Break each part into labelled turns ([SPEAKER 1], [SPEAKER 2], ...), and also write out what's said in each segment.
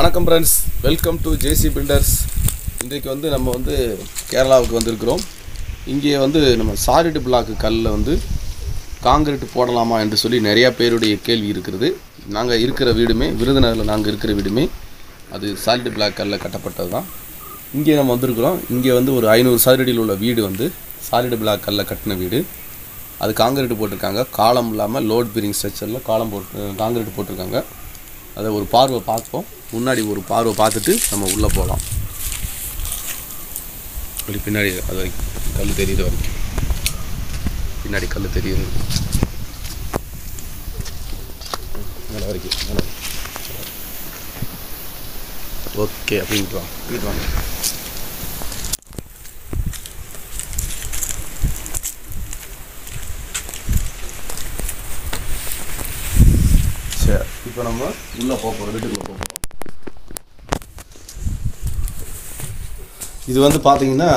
[SPEAKER 1] வணக்கம் friends welcome to JC builders இன்றைக்கு வந்து நம்ம வந்து கேரளாவுக்கு வந்திருக்கிறோம் இங்கே வந்து நம்ம சாலிட் பிளாக் கல்லில் வந்து காங்கிரீட் போடலாமா என்று சொல்லி நிறையா பேருடைய கேள்வி இருக்கிறது நாங்கள் இருக்கிற வீடுமே விருதுநகரில் நாங்கள் இருக்கிற வீடுமே அது சாலிட் பிளாக் கல்லில் கட்டப்பட்டது தான் இங்கே நம்ம வந்திருக்கிறோம் இங்கே வந்து ஒரு ஐநூறு சதுரடியில் உள்ள வீடு வந்து சாலிட் பிளாக் கல்லில் கட்டின வீடு அது காங்கிரீட் போட்டிருக்காங்க காலம் இல்லாமல் லோட் பீரிங் ஸ்ட்ரக்சரில் காலம் போட்டு காங்கிரீட் போட்டிருக்காங்க அதை ஒரு பார்வை பார்ப்போம் முன்னாடி ஒரு பார்வை பார்த்துட்டு நம்ம உள்ளே போகலாம் அப்படி பின்னாடி அது வரைக்கும் கல் தெரியுற வரைக்கும் பின்னாடி கல் தெரியுது மேலே வரைக்கும் மேலே ஓகே அப்படின்ட்டு வாங்க இங்கிட்டு வாங்க சரி இப்போ நம்ம உள்ளே போக போகிறோம் வீட்டுக்குள்ளே போக போகிறோம் இது வந்து பார்த்தீங்கன்னா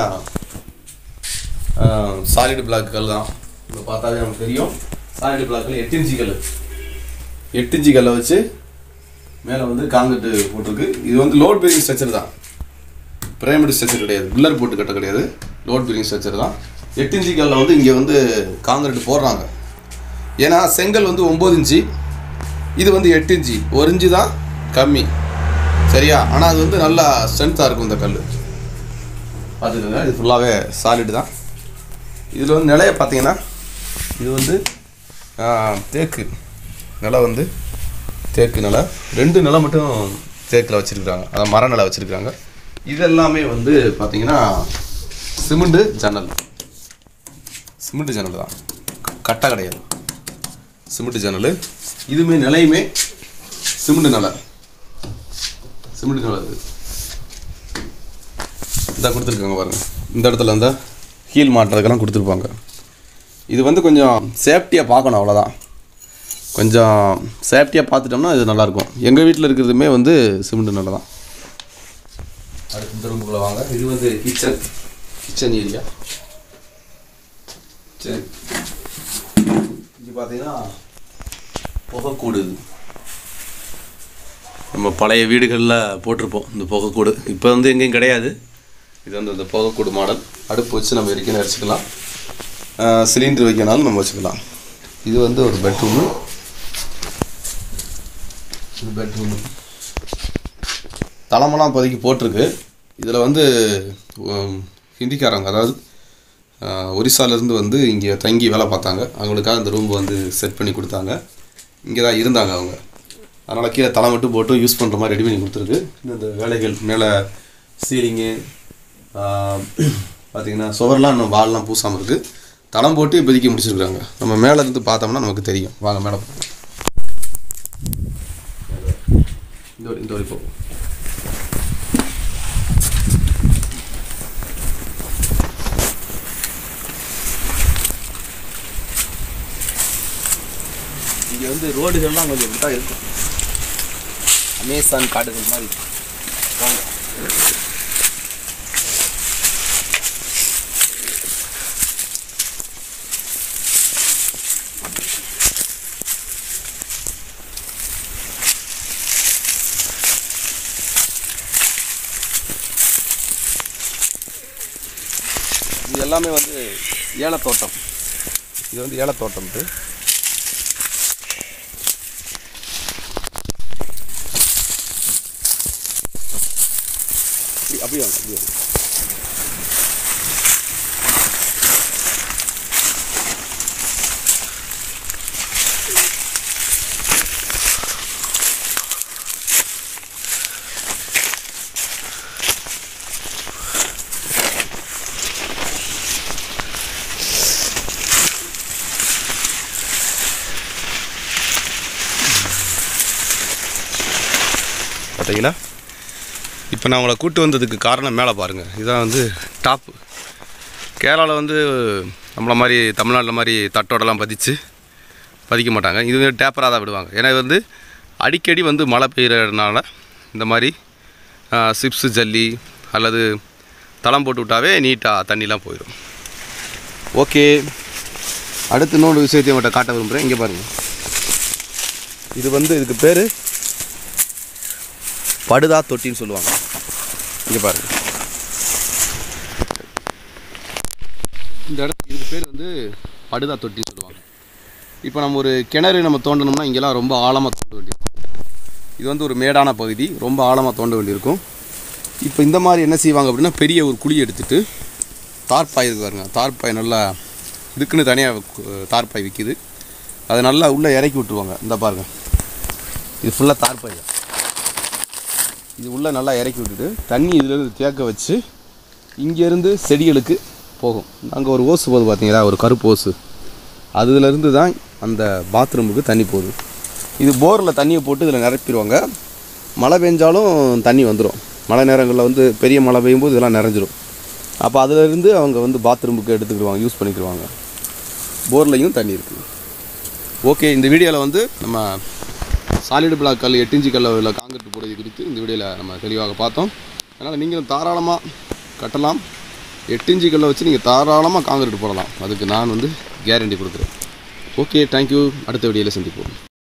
[SPEAKER 1] சாலிட் பிளாக் கல் தான் இப்போ பார்த்தாவே நமக்கு தெரியும் சாலிட் பிளாக்கில் எட்டு இன்ச்சி கல் எட்டு இன்ச்சி கல்லை வச்சு மேலே வந்து காங்கிரீட் போட்டிருக்கு இது வந்து லோட் பேரிங் ஸ்ட்ரக்சர் தான் பிரேமிட் ஸ்ட்ரக்சர் கிடையாது பில்லர் போட்டு கட்ட கிடையாது லோட் பேரிங் ஸ்ட்ரக்சர் தான் எட்டு இன்ச்சி கல்லில் வந்து இங்கே வந்து காங்கிரீட் போடுறாங்க ஏன்னா செங்கல் வந்து ஒம்பது இன்ச்சு இது வந்து எட்டு இன்ச்சு ஒரு இன்ச்சு தான் கம்மி சரியா ஆனால் அது வந்து நல்லா ஸ்ட்ரென்த்தாக இருக்கும் இந்த கல் பார்த்துக்கோங்க இது ஃபுல்லாகவே சாலிடு தான் இதில் வந்து நிலைய பார்த்தீங்கன்னா இது வந்து ஆ, தேக்கு நிலை வந்து தேக்கு நிலை ரெண்டு நிலை மட்டும் தேக்கில் வச்சுருக்குறாங்க அதான் மர நிலை வச்சுருக்காங்க இது எல்லாமே வந்து பார்த்தீங்கன்னா சிமெண்ட்டு ஜன்னல் சிமெண்ட் ஜன்னல் தான் கட்டை கிடையாது சிமெண்ட் ஜன்னல் இதுமே நிலையுமே சிமெண்ட் நிலை சிமெண்ட் நிலை இது இந்த கொடுத்துருக்காங்க பாருங்க இந்த இடத்துல இருந்தால் ஹீல் மாட்டுறதுக்கெல்லாம் கொடுத்துருப்பாங்க இது வந்து கொஞ்சம் சேஃப்டியாக பார்க்கணும் அவ்வளோதான் கொஞ்சம் சேஃப்டியாக பார்த்துட்டோம்னா இது நல்லாயிருக்கும் எங்கள் வீட்டில் இருக்கிறதுமே வந்து சிமெண்ட் நிலை தான் அடுத்து இந்த ரூமுக்குள்ளே வாங்க இது வந்து கிச்சன் கிச்சன் ஏரியா சரி இங்கே பார்த்தீங்கன்னா புகைக்கூடு இது நம்ம பழைய வீடுகளில் போட்டிருப்போம் இந்த புகைக்கூடு இப்போ வந்து எங்கேயும் கிடையாது இது வந்து இந்த புகைக்கூடு மாடல் அடுப்பு வச்சு நம்ம எரிக்கணும் அரிச்சிக்கலாம் சிலிண்டர் வைக்கனாலும் நம்ம வச்சுக்கலாம் இது வந்து ஒரு பெட்ரூமு இது பெட்ரூமு தலைமெல்லாம் இப்போதைக்கு போட்டிருக்கு இதில் வந்து உம், ஹிந்திக்காரங்க அதாவது ஆஹ், ஒரிசாலேருந்து வந்து இங்கே தங்கி வேலை பார்த்தாங்க அவங்களுக்காக இந்த ரூம் வந்து செட் பண்ணி கொடுத்தாங்க இங்கே தான் இருந்தாங்க அவங்க அதனால் கீழே தலை மட்டும் போட்டு யூஸ் பண்ணுற மாதிரி ரெடி பண்ணி கொடுத்துருக்கு இன்னும் இந்த வேலைகள் மேலே சீலிங்கு பார்த்தீங்கன்னா சுவர்லாம் இன்னும் வால்லாம் பூசாமல் இருக்குது தளம் போட்டு இப்போதைக்கு முடிச்சிருக்காங்க நம்ம மேலே இருந்து பார்த்தோம்னா நமக்கு தெரியும் வாங்க மேலே போகலாம். இந்த வழி- இந்த வழி போகும் இங்கே வந்து ரோடுகள்லாம் கொஞ்சம் இப்படி தான் இருக்கும் அமேசான் காடுகள் மாதிரி இருக்கும். வாங்க இது எல்லாமே வந்து ஏலத்தோட்டம் இது வந்து ஏலத்தோட்டம் இது அப்படி அப்படியே வாங்க அப்படியே வாங்க பார்த்தீங்களா இப்போ நான் உங்களை கூட்டு வந்ததுக்கு காரணம் மேலே பாருங்கள் இதுதான் வந்து டாப்பு கேரளாவில் வந்து நம்மளை மாதிரி தமிழ்நாட்டில் மாதிரி தட்டோடலாம் பதிச்சு பதிக்க மாட்டாங்க இது வந்து டேப்பராக தான் விடுவாங்க ஏன்னா இது வந்து அடிக்கடி வந்து மழை பெய்யறதுனால இந்த மாதிரி சிப்ஸு ஜல்லி அல்லது தளம் போட்டு விட்டாவே நீட்டாக தண்ணிலாம் போயிடும் ஓகே அடுத்து இன்னொரு விஷயத்தையும் உங்கள்கிட்ட காட்ட விரும்புகிறேன் இங்கே பாருங்கள் இது வந்து இதுக்கு பேர் படுதா தொட்டின்னு சொல்லுவாங்க இங்கே பாருங்க இந்த இடத்து இதுக்கு பேர் வந்து படுதா தொட்டின்னு சொல்லுவாங்க இப்போ நம்ம ஒரு கிணறு நம்ம தோண்டணும்னா இங்கெல்லாம் ரொம்ப ஆழமாக தோண்ட வேண்டியிருக்கும் இது வந்து ஒரு மேடான பகுதி ரொம்ப ஆழமாக தோண்ட வேண்டியிருக்கும் இப்போ இந்த மாதிரி என்ன செய்வாங்க அப்படின்னா பெரிய ஒரு குழி எடுத்துட்டு தார்பாய் இருக்கு பாருங்க தார்பாய் நல்லா இதுக்குன்னு தனியாக தார்பாய் விற்கிது அதை நல்லா உள்ளே இறக்கி விட்டுருவாங்க இந்த பாருங்க இது ஃபுல்லாக தார்பாய் தான் இது உள்ளே நல்லா இறக்கி விட்டுட்டு தண்ணி இதிலேருந்து தேக்க வச்சு இங்கேருந்து செடிகளுக்கு போகும் அங்கே ஒரு ஓசு போகுது பார்த்தீங்களா ஒரு கருப்பு ஓசு அதுலேருந்து தான் அந்த பாத்ரூமுக்கு தண்ணி போகுது இது போரில் தண்ணியை போட்டு இதில் நிரப்பிடுவாங்க மழை பெஞ்சாலும் தண்ணி வந்துடும் மழை நேரங்களில் வந்து பெரிய மழை பெய்யும்போது இதெல்லாம் நிறைஞ்சிரும் அப்போ அதிலிருந்து அவங்க வந்து பாத்ரூமுக்கு எடுத்துக்கிடுவாங்க யூஸ் பண்ணிக்கிடுவாங்க போர்லையும் தண்ணி இருக்குது ஓகே இந்த வீடியோவில் வந்து நம்ம சாலிடு பிளாக் கல் எட்டு இன்ச்சு கல்ல உள்ள காங்கிரீட் போடுறது குறித்து இந்த வீடியோவில் நம்ம தெளிவாக பார்த்தோம் அதனால் நீங்களும் தாராளமாக கட்டலாம் எட்டு இன்ச்சு கல்லை வச்சு நீங்கள் தாராளமாக காங்கிரீட் போடலாம் அதுக்கு நான் வந்து கேரண்டி கொடுக்குறேன் ஓகே தேங்க்யூ அடுத்த வீடியோவில் சந்திப்போம்